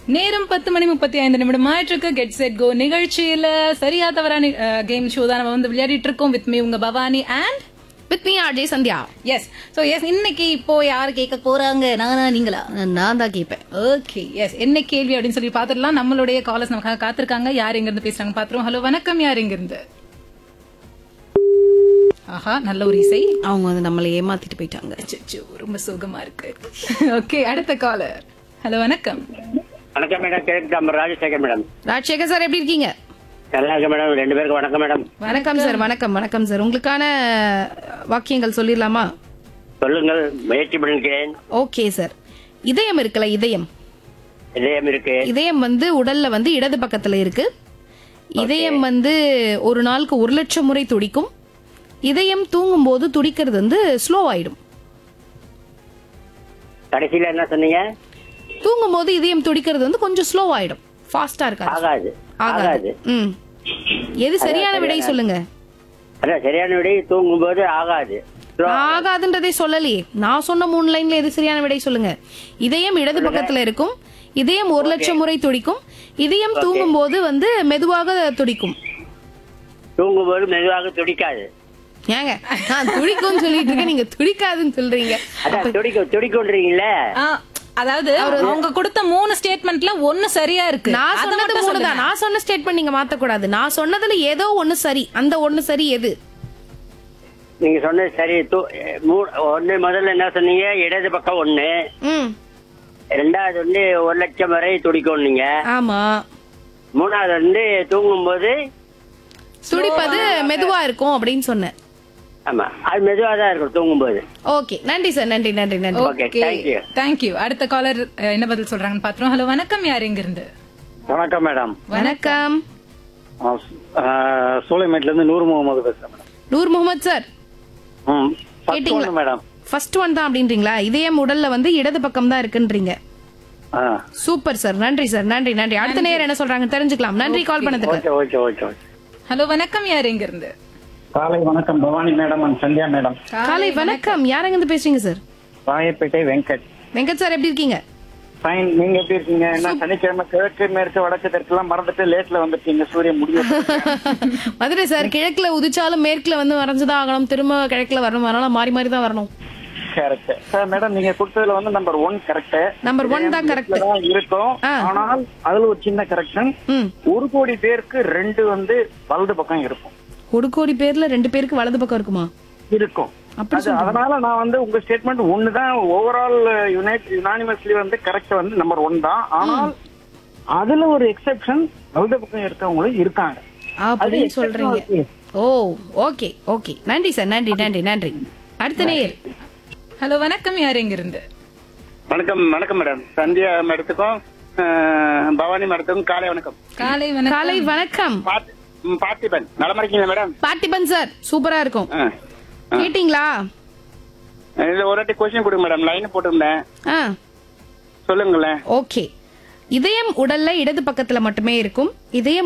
நேரம் பத்து மணி முப்பத்தி ஐந்து நிமிடம் ஆயிட்டு கெட் செட் கோ நிகழ்ச்சியில சரியா தவறான கேம் ஷோ தான் நம்ம வந்து விளையாடிட்டு இருக்கோம் வித் மீ உங்க Bhavani and with me RJ Sandhya yes so yes இன்னைக்கு இப்போ யார் கேட்க போறாங்க நானா நீங்களா நான் தான் கேட்பேன் ஓகே எஸ் என்ன கேள்வி அப்படின்னு சொல்லி பாத்துடலாம் நம்மளுடைய காலர்ஸ் நமக்காக காத்திருக்காங்க யார் எங்க இருந்து பேசுறாங்க பாத்துருவோம் ஹலோ வணக்கம் யார் எங்க இருந்து ஆஹா நல்ல ஒரு இசை அவங்க வந்து நம்மளை ஏமாத்திட்டு போயிட்டாங்க அச்சச்சோ, ரொம்ப சுகமா இருக்கு ஓகே அடுத்த காலர் ஹலோ வணக்கம் வணக்கம் மேடம் கிழக்கு நம்ம ராஜசேகர் மேடம் ராஜசேகர் சார் எப்படி இருக்கீங்க நல்லா இருக்கு மேடம் ரெண்டு பேருக்கு வணக்கம் மேடம் வணக்கம் சார் வணக்கம் வணக்கம் சார் உங்களுக்கான வாக்கியங்கள் சொல்லிடலாமா சொல்லுங்கள் முயற்சி பண்ணிருக்கேன் ஓகே சார் இதயம் இருக்குல்ல இதயம் இதயம் இருக்கு இதயம் வந்து உடல்ல வந்து இடது பக்கத்துல இருக்கு இதயம் வந்து ஒரு நாளுக்கு ஒரு லட்சம் முறை துடிக்கும் இதயம் தூங்கும் போது துடிக்கிறது வந்து ஸ்லோ ஆயிடும் கடைசியில என்ன சொன்னீங்க தூங்கும் போது இதயம் துடிக்கிறது வந்து கொஞ்சம் ஸ்லோ ஆயிடும் ஃபாஸ்டா இருக்காது ஆகாது ஆகாது ஆகாது ம் எது சரியான விடை சொல்லுங்க அதான் சரியான விடை தூங்கும் போது ஆகாது Slow- ஆகாதுன்றதே சொல்லலையே நான் சொன்ன மூணு லைன்ல எது சரியான விடை சொல்லுங்க இதயம் இடது பக்கத்துல இருக்கும் இதயம் ஒரு லட்சம் முறை துடிக்கும் இதயம் தூங்கும் போது வந்து மெதுவாக துடிக்கும் தூங்கும் போது மெதுவாக துடிக்காது ஏங்க நான் துடிக்கும்னு சொல்லிட்டு இருக்கேன் நீங்க துடிக்காதுன்னு சொல்றீங்க அதான் துடிக்க துடிக்கொன்றீங்களே ஆ, அதாவது அவங்க கொடுத்த மூணு ஸ்டேட்மெண்ட்ல ஒன்னு சரியா இருக்கு நான் அத சொன்னது மட்டும் மூணு சொல்லுங்க. தான் நான் சொன்ன ஸ்டேட்மெண்ட் நீங்க மாத்த கூடாது நான் சொன்னதுல ஏதோ ஒண்ணு சரி அந்த ஒண்ணு சரி எது நீங்க சொன்னது சரி தூ- மூ- ஒண்ணு முதல்ல என்ன சொன்னீங்க இடது பக்கம் ஒண்ணு ம் ரெண்டாவது வந்து ஒரு லட்சம் வரை துடிக்கும் நீங்க ஆமா மூணாவது வந்து தூங்கும் போது துடிப்பது மெதுவா இருக்கும் அப்படின்னு சொன்னேன் ஆமா அது மெதுவா தான் இருக்கும் தூங்கும் போது ஓகே நன்றி சார் நன்றி நன்றி நன்றி Okay, okay thank you. Thank you அடுத்த காலர் என்ன பதில் சொல்றாங்கன்னு பாத்துருவோம் ஹலோ வணக்கம் யார் எங்க இருந்து வணக்கம் மேடம் வணக்கம் சூளைமேட்ல இருந்து நூறு முகமது பேசுறேன் மேடம் நூர் முகமது சார் ம் first கேட்டீங்களா? one மேடம் ஃபர்ஸ்ட் ஒன் தான் அப்படின்றீங்களா இதயம் உடல்ல வந்து இடது பக்கம் தான் இருக்குன்றீங்க ஆ சூப்பர் சார் நன்றி சார் நன்றி நன்றி அடுத்த நேரம் என்ன சொல்றாங்க தெரிஞ்சுக்கலாம் நன்றி கால் பண்ணதுக்கு okay okay okay okay hello வணக்கம் யார் எங்க இருந்து காலை வணக்கம் Bhavani madam and Sandhya madam காலை வணக்கம் யாரங்க இருந்து பேசுறீங்க சார் ராயப்பேட்டை வெங்கட் வெங்கட் சார் எப்படி இருக்கீங்க ஃபைன் நீங்க எப்படி இருக்கீங்க என்ன சனிக்கிழமை கிழக்கு மேற்கு வடக்கு தெற்குலாம் மறந்துட்டு லேட்ல வந்துட்டீங்க சூரியன் முடியும் மதுரை சார் கிழக்குல உதிச்சாலும் மேற்குல வந்து வரைஞ்சுதான் ஆகணும் திரும்ப கிழக்குல வரணும் வரணும் மாறி மாறி தான் வரணும் கரெக்ட் சார் மேடம் நீங்க கொடுத்ததுல வந்து number one correct number one தான் கரெக்ட் தான் இருக்கும் ஆ. ஆனால் அதுல ஒரு சின்ன கரெக்ஷன் ம் ஒரு கோடி பேருக்கு ரெண்டு வந்து வலது பக்கம் இருக்கும் ஒரு கோடி பேர்ல ரெண்டு பேருக்கு வலது பக்கம் இருக்குமா இருக்கும் அப்படி அது அதனால நான் வந்து உங்க ஸ்டேட்மெண்ட் ஒன்னு தான் ஓவரால் யுனைட் யுனானிமஸ்லி வந்து கரெக்ட் வந்து நம்பர் ஒன் தான் ஆனால் அதுல ஒரு எக்ஸெப்ஷன் வலது பக்கம் இருக்கவங்களும் இருக்காங்க அப்படின்னு அது சொல்றீங்க exception. ஓ ஓகே ஓகே நன்றி சார் நன்றி நன்றி நன்றி அடுத்த நேயர் ஹலோ வணக்கம் யார் எங்க இருந்து வணக்கம் வணக்கம் மேடம் சந்தியா மேடத்துக்கும் அஹ், பவானி மேடத்துக்கும் காலை வணக்கம் காலை வணக்கம் காலை வணக்கம் பார்த்தி- ம், பார்த்திபன் நலமா இருக்கீங்களா மேடம் பார்த்திபன் சார் சூப்பரா இருக்கும் ஆ. கேட்டீங்களா இதுல ஒரு வாட்டி கொஸ்டின் கொடுங்க மேடம் லைன் போட்டிருந்தேன் ஆ சொல்லுங்களேன் ஓகே இதயம் உடல்ல இடது பக்கத்துல மட்டுமே இருக்கும் இதயம்